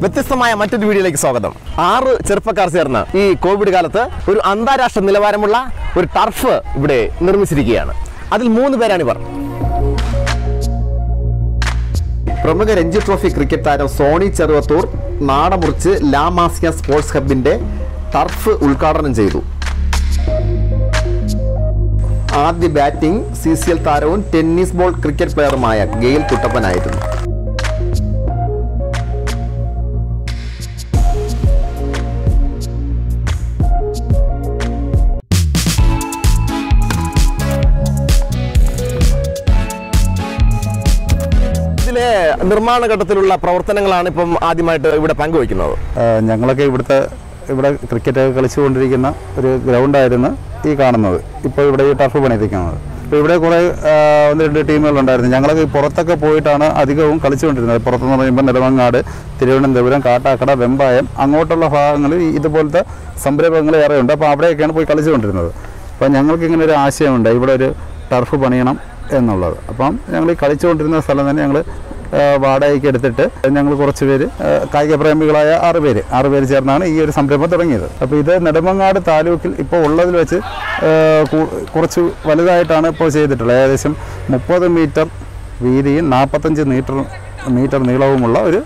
വ്യത്യസ്തമായ മറ്റൊരു വീഡിയോയിലേക്ക് സ്വാഗതം ആറ് ചെറുപ്പക്കാർ ചേർന്ന് ഈ കോവിഡ് കാലത്ത് ഒരു അന്താരാഷ്ട്ര നിലവാരമുള്ള ഒരു ടർഫ് ഇവിടെ നിർമ്മിച്ചിരിക്കുകയാണ് അതിൽ മൂന്ന് പേരാണ് ഇവർ പ്രമുഖ രഞ്ജി ട്രോഫി ക്രിക്കറ്റ് താരം സോണി ചെറുവത്തൂർ നാടമുറിച്ച് ലാമാസിയ സ്പോർട്സ് ഹബിന്റെ ടർഫ് ഉദ്ഘാടനം ചെയ്തു ആദ്യ ബാറ്റിംഗ് സി സി എൽ താരവും ടെന്നീസ് ബോൾ ക്രിക്കറ്റ് പ്ലെയറുമായ ഗെയിൽ കുട്ടപ്പനായിരുന്നു ഇതിലെ നിർമ്മാണ ഘട്ടത്തിലുള്ള പ്രവർത്തനങ്ങളാണ് ഇപ്പം ആദ്യമായിട്ട് ഇവിടെ പങ്കുവയ്ക്കുന്നത് ആ, ഞങ്ങളൊക്കെ ഇവിടുത്തെ ഇവിടെ ക്രിക്കറ്റ് കളിച്ചുകൊണ്ടിരിക്കുന്ന ഒരു ഗ്രൗണ്ടായിരുന്നു ഈ കാണുന്നത് ഇപ്പോൾ ഇവിടെ ഈ ടർഫ് പണിതിരിക്കുന്നത് ഇപ്പോൾ ഇവിടെ കുറേ ആ, ഒന്ന് രണ്ട് ടീമുകളുണ്ടായിരുന്നു ഞങ്ങളൊക്കെ ഈ പുറത്തൊക്കെ പോയിട്ടാണ് അധികവും കളിച്ചുകൊണ്ടിരുന്നത് പുറത്തെന്ന് പറയുമ്പോൾ നെടുമങ്ങാട് തിരുവനന്തപുരം കാട്ടാക്കട വെമ്പായം അങ്ങോട്ടുള്ള ഭാഗങ്ങളിൽ ഈ ഇതുപോലത്തെ സംരംഭങ്ങൾ ഏറെയുണ്ട് അപ്പോൾ അവിടെയൊക്കെയാണ് പോയി കളിച്ചുകൊണ്ടിരുന്നത് അപ്പോൾ ഞങ്ങൾക്ക് ഇങ്ങനെ ഒരു ആശയമുണ്ട് ഇവിടെ ഒരു ടർഫ് പണിയണം എന്നുള്ളത് അപ്പം ഞങ്ങൾ ഈ കളിച്ചുകൊണ്ടിരുന്ന സ്ഥലം തന്നെ ഞങ്ങൾ വാടകയ്ക്ക് എടുത്തിട്ട് ഞങ്ങൾ കുറച്ച് പേര് ആ, കായിക പ്രേമികളായ ആറ് പേര് ആറ് പേര് ചേർന്നാണ് ഈ ഒരു സംരംഭം തുടങ്ങിയത് അപ്പോൾ ഇത് നെടുമങ്ങാട് താലൂക്കിൽ ഇപ്പോൾ ഉള്ളതിൽ വെച്ച് ആ, കു- കുറച്ച് വലുതായിട്ടാണ് ഇപ്പോൾ ചെയ്തിട്ടുള്ളത് ഏകദേശം മുപ്പത് മീറ്റർ വീതിയും നാൽപ്പത്തഞ്ച് മീറ്റർ മീറ്റർ നീളവുമുള്ള ഒരു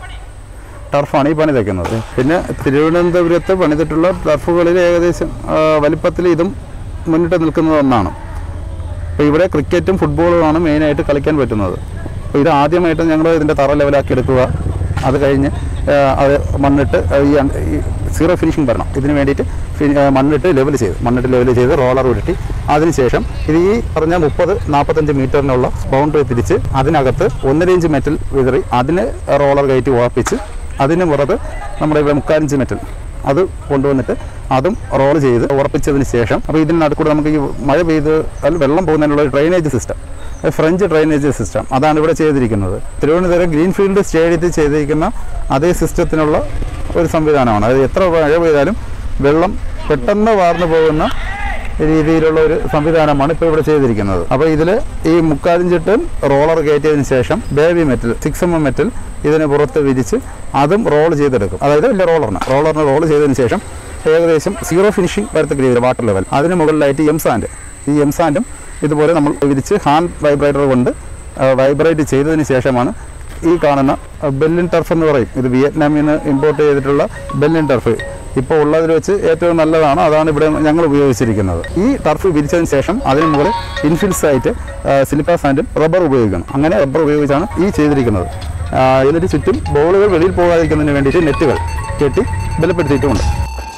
ടർഫാണ് ഈ പണിതയ്ക്കുന്നത് പിന്നെ തിരുവനന്തപുരത്ത് പണിതിട്ടുള്ള ടർഫുകളിൽ ഏകദേശം ആ, വലിപ്പത്തിൽ ഇതും മുന്നിട്ട് നിൽക്കുന്ന ഒന്നാണ് അപ്പോൾ ഇവിടെ ക്രിക്കറ്റും ഫുട്ബോളുമാണ് മെയിനായിട്ട് കളിക്കാൻ പറ്റുന്നത് അപ്പോൾ ഇത് ആദ്യമായിട്ട് ഞങ്ങൾ ഇതിൻ്റെ തറ ലെവലാക്കി എടുക്കുക അത് കഴിഞ്ഞ് ആ, അത് മണ്ണിട്ട് ഈ അൺ- ഈ സീറോ ഫിനിഷിംഗ് വരണം ഇതിന് വേണ്ടിയിട്ട് ഫി- ആ, മണ്ണിട്ട് ലെവൽ ചെയ്ത് മണ്ണിട്ട് ലെവൽ ചെയ്ത് റോളർ ഉരുട്ടി അതിനുശേഷം ഇത് ഈ പറഞ്ഞ മുപ്പത് നാൽപ്പത്തഞ്ച് മീറ്ററിനുള്ള ബൗണ്ടറി തിരിച്ച് അതിനകത്ത് ഒന്നര ഇഞ്ച് മെറ്റൽ വിതറി അതിന് റോളർ കയറ്റി ഉറപ്പിച്ച് അതിന് പുറത്ത് നമ്മുടെ ഇവിടെ മുക്കാലിഞ്ച് മെറ്റൽ അത് കൊണ്ടുവന്നിട്ട് അതും റോൾ ചെയ്ത് ഉറപ്പിച്ചതിന് ശേഷം അപ്പോൾ ഇതിന് നടുക്കൂടെ നമുക്ക് ഈ മഴ പെയ്ത് അതിൽ വെള്ളം പോകുന്നതിനുള്ള ഒരു drainage system French drainage system അതാണ് ഇവിടെ ചെയ്തിരിക്കുന്നത് തിരുവനന്തപുരം ഗ്രീൻഫീൽഡ് സ്റ്റേഡിയത്തിൽ ചെയ്തിരിക്കുന്ന അതേ സിസ്റ്റത്തിനുള്ള ഒരു സംവിധാനമാണ് അതായത് എത്ര മഴ പെയ്താലും വെള്ളം പെട്ടെന്ന് വാർന്നു പോകുന്ന രീതിയിലുള്ള ഒരു സംവിധാനമാണ് ഇപ്പോൾ ഇവിടെ ചെയ്തിരിക്കുന്നത് അപ്പോൾ ഇതിൽ ഈ മുക്കാലിഞ്ചിട്ടും റോളർ കയറ്റിയതിന് ശേഷം baby metal six M M metal ഇതിന് പുറത്ത് വിരിച്ച് അതും റോൾ ചെയ്തെടുക്കും അതായത് വലിയ റോളറിന് റോളറിന് റോൾ ചെയ്തതിന് ശേഷം ഏകദേശം സീറോ ഫിനിഷിംഗ് വരത്തക്ക രീതിയിൽ വാട്ടർ ലെവൽ അതിന് മുകളിലായിട്ട് എം സാൻഡ് ഈ എം സാൻഡും ഇതുപോലെ നമ്മൾ വിരിച്ച് ഹാൻഡ് വൈബ്രേറ്റർ കൊണ്ട് വൈബ്രേറ്റ് ചെയ്തതിന് ശേഷമാണ് ഈ കാണുന്ന ബെല്ലിൻ ടർഫ് എന്ന് പറയും ഇത് വിയറ്റ്നാമിൽ നിന്ന് ഇമ്പോർട്ട് ചെയ്തിട്ടുള്ള ബെല്ലിൻ ടർഫ് ഇപ്പോൾ ഉള്ളതിൽ വെച്ച് ഏറ്റവും നല്ലതാണ് അതാണ് ഇവിടെ ഞങ്ങൾ ഉപയോഗിച്ചിരിക്കുന്നത് ഈ ടർഫ് വിരിച്ചതിന് ശേഷം അതിന് മുകളിൽ ഇൻഫിൽസ് ആയിട്ട് സിലിപ്പ സാൻഡും റബ്ബർ ഉപയോഗിക്കണം അങ്ങനെ റബ്ബർ ഉപയോഗിച്ചാണ് ഈ ചെയ്തിരിക്കുന്നത് ആ, ഇതിന് ചുറ്റും ബോളുകൾ വെളിയിൽ പോകാതിരിക്കുന്നതിന് വേണ്ടിയിട്ട് നെറ്റുകൾ കെട്ടി ബലപ്പെടുത്തിയിട്ടുമുണ്ട്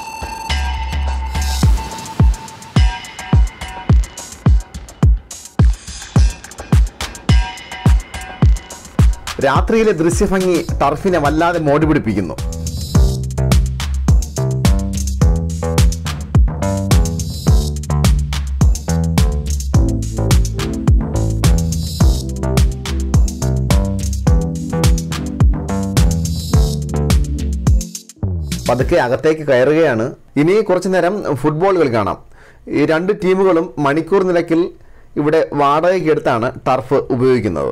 രാത്രിയിലെ ദൃശ്യഭംഗി ടർഫിനെ വല്ലാതെ മോടി പിടിപ്പിക്കുന്നു പതുക്കെ അകത്തേക്ക് കയറുകയാണ് ഇനി കുറച്ചു നേരം ഫുട്ബോൾ കളി കാണാം ഈ രണ്ട് ടീമുകളും മണിക്കൂർ നിരക്കിൽ ഇവിടെ വാടകയ്ക്ക് എടുത്താണ് ടർഫ് ഉപയോഗിക്കുന്നത്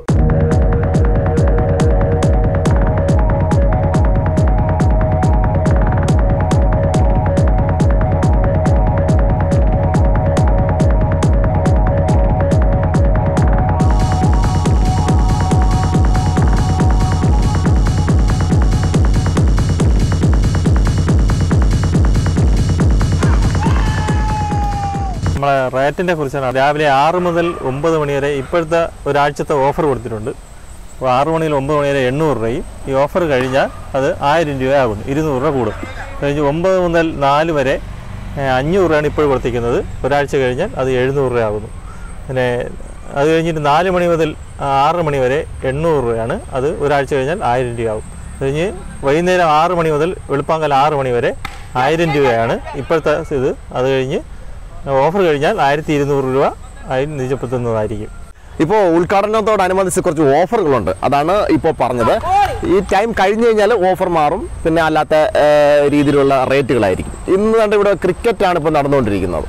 നമ്മളെ റേറ്റിനെ കുറിച്ചാണ് രാവിലെ ആറ് മുതൽ ഒമ്പത് മണി വരെ ഇപ്പോഴത്തെ ഒരാഴ്ചത്തെ ഓഫർ കൊടുത്തിട്ടുണ്ട് അപ്പോൾ ആറ് മണി മുതൽ ഒമ്പത് മണി വരെ എണ്ണൂറ് രൂപയും ഈ ഓഫർ കഴിഞ്ഞാൽ അത് ആയിരം രൂപ ആകുന്നു ഇരുന്നൂറ് രൂപ കൂടും കഴിഞ്ഞ് ഒമ്പത് മുതൽ നാല് വരെ ഏഹ്, അഞ്ഞൂറ് രൂപയാണ് ഇപ്പോൾ കൊടുത്തിരിക്കുന്നത് ഒരാഴ്ച കഴിഞ്ഞാൽ അത് എഴുന്നൂറ് രൂപ ആകുന്നു പിന്നെ അത് കഴിഞ്ഞിട്ട് നാല് മണി മുതൽ ആറ് മണി വരെ എണ്ണൂറ് രൂപയാണ് അത് ഒരാഴ്ച കഴിഞ്ഞാൽ ആയിരം രൂപയാകും അത് കഴിഞ്ഞ് വൈകുന്നേരം ആറ് മണി മുതൽ വെളുപ്പാങ്കൽ ആറ് മണി വരെ ആയിരം രൂപയാണ് ഇപ്പോഴത്തെ ഇത് അത് കഴിഞ്ഞ് ഓഫർ കഴിഞ്ഞാൽ ആയിരത്തി ഇരുന്നൂറ് രൂപ അതിൽ നിജപ്പെടുത്തുന്നതായിരിക്കും ഇപ്പോൾ ഉദ്ഘാടനത്തോടനുബന്ധിച്ച് കുറച്ച് ഓഫറുകളുണ്ട് അതാണ് ഇപ്പോൾ പറഞ്ഞത് ഈ ടൈം കഴിഞ്ഞു കഴിഞ്ഞാൽ ഓഫർ മാറും പിന്നെ അല്ലാത്ത ഏഹ്, രീതിയിലുള്ള റേറ്റുകളായിരിക്കും ഇന്ന് കണ്ട് ഇവിടെ ക്രിക്കറ്റാണ് ഇപ്പോൾ നടന്നുകൊണ്ടിരിക്കുന്നത്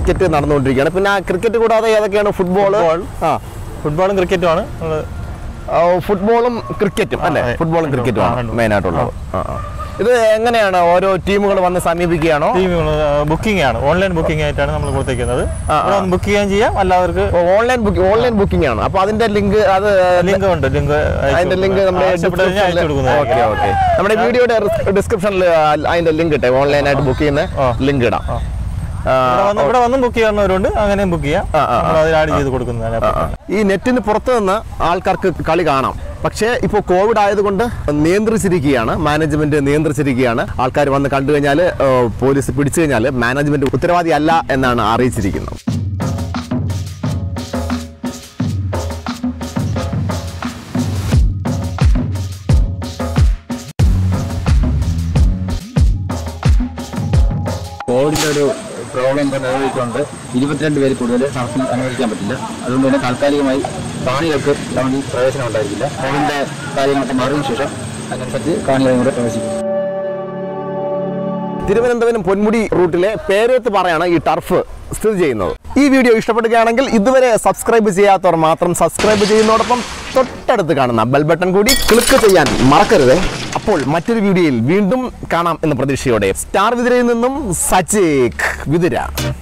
ക്രിക്കറ്റ് നടന്നുകൊണ്ടിരിക്കുകയാണ് പിന്നെ ക്രിക്കറ്റ് കൂടാതെ ഏതൊക്കെയാണ് ഫുട്ബോൾ ഫുട്ബോൾ. ആ ഫുട്ബോളും ക്രിക്കറ്റുമാണ് നമ്മൾ ആ, ഫുട്ബോളും ക്രിക്കറ്റും അല്ലേ അതെ. ഫുട്ബോളും ക്രിക്കറ്റും ആണ് ഉണ്ട്. മെയിൻ ആയിട്ടുള്ളത് ആ, ആ. ഇത് എങ്ങനെയാണ് ഓരോ ടീമുകൾ വന്ന് സമീപിക്കുകയാണോ ടീമുകൾ ബുക്കിംഗ് ആണ് ഓൺലൈൻ ബുക്കിംഗ് ആയിട്ടാണ് നമ്മൾ കൊടുത്തേക്കുന്നത് ഇവിടെ വന്ന് ബുക്ക് ചെയ്യാൻ ചെയ്യാം അല്ലാത്തവർക്ക് ഓൺലൈൻ ബുക്കിംഗ് ഓൺലൈൻ ബുക്കിംഗ് ആണ് അപ്പൊ അതിന്റെ ലിങ്ക് അത് ലിങ്ക് ഉണ്ട് ലിങ്ക് അതിന്റെ ലിങ്ക് നമ്മുടെ അയച്ചു ഓക്കെ കൊടുക്കുന്നത് ഓക്കെ നമ്മുടെ വീഡിയോയുടെ ഡിസ്ക്രിപ്ഷനിൽ അതിന്റെ ലിങ്ക് ഇട്ടെ ഓൺലൈനായിട്ട് ബുക്ക് ചെയ്യുന്ന ആ. ലിങ്ക് ഇടാം ആ, ഇവിടെ വന്ന് ഇവിടെ വന്നും ബുക്ക് ചെയ്യാവുന്നവരുണ്ട് അങ്ങനെയും ബുക്ക് ചെയ്യാം ആ, ആ, ആ. നമ്മൾ അതിൽ ആഡ് ചെയ്ത് കൊടുക്കുന്നതാണ് ആ, ആ. ഈ നെറ്റിന് പുറത്ത് നിന്ന് ആൾക്കാർക്ക് കളി കാണാം പക്ഷേ ഇപ്പോൾ കോവിഡ് ആയതുകൊണ്ട് നിയന്ത്രിച്ചിരിക്കുകയാണ് മാനേജ്മെന്റ് നിയന്ത്രിച്ചിരിക്കുകയാണ് ആൾക്കാർ വന്ന് കണ്ടു കഴിഞ്ഞാൽ പോലീസ് പിടിച്ചു കഴിഞ്ഞാൽ മാനേജ്മെന്റ് ഉത്തരവാദിയല്ല എന്നാണ് അറിയിച്ചിരിക്കുന്നത് കോവിഡിന്റെ ഒരു പ്രോബ്ലം ഇപ്പോൾ നിലനിൽക്കുന്നുണ്ട് ഇരുപത്തിരണ്ട് പേര് കൂടുതൽ ടർഫിൽ അനുവദിക്കാൻ പറ്റില്ല അതുകൊണ്ട് തന്നെ താൽക്കാലികമായി കാണികൾക്ക് ടൗണിൽ പ്രവേശനം ഉണ്ടായിരിക്കില്ല കോവിഡിന്റെ കാര്യങ്ങളൊക്കെ മാറിയതിനു ശേഷം അതിനനുസരിച്ച് കാണികളെ കൂടെ പ്രവേശിക്കും തിരുവനന്തപുരം പൊന്മുടി റൂട്ടിലെ പേരേത്ത് പറയാണ് ഈ ടർഫ് സ്ഥിതി ചെയ്യുന്നത് ഈ വീഡിയോ ഇഷ്ടപ്പെടുകയാണെങ്കിൽ ഇതുവരെ സബ്സ്ക്രൈബ് ചെയ്യാത്തവർ മാത്രം സബ്സ്ക്രൈബ് ചെയ്യുന്നതോടൊപ്പം തൊട്ടടുത്ത് കാണുന്ന ബെൽ ബട്ടൺ കൂടി ക്ലിക്ക് ചെയ്യാൻ മറക്കരുത് അപ്പോൾ മറ്റൊരു വീഡിയോയിൽ വീണ്ടും കാണാം എന്ന പ്രതീക്ഷയോടെ സ്റ്റാർ വിതിരയിൽ നിന്നും സച്ചേക്ക് വിതിര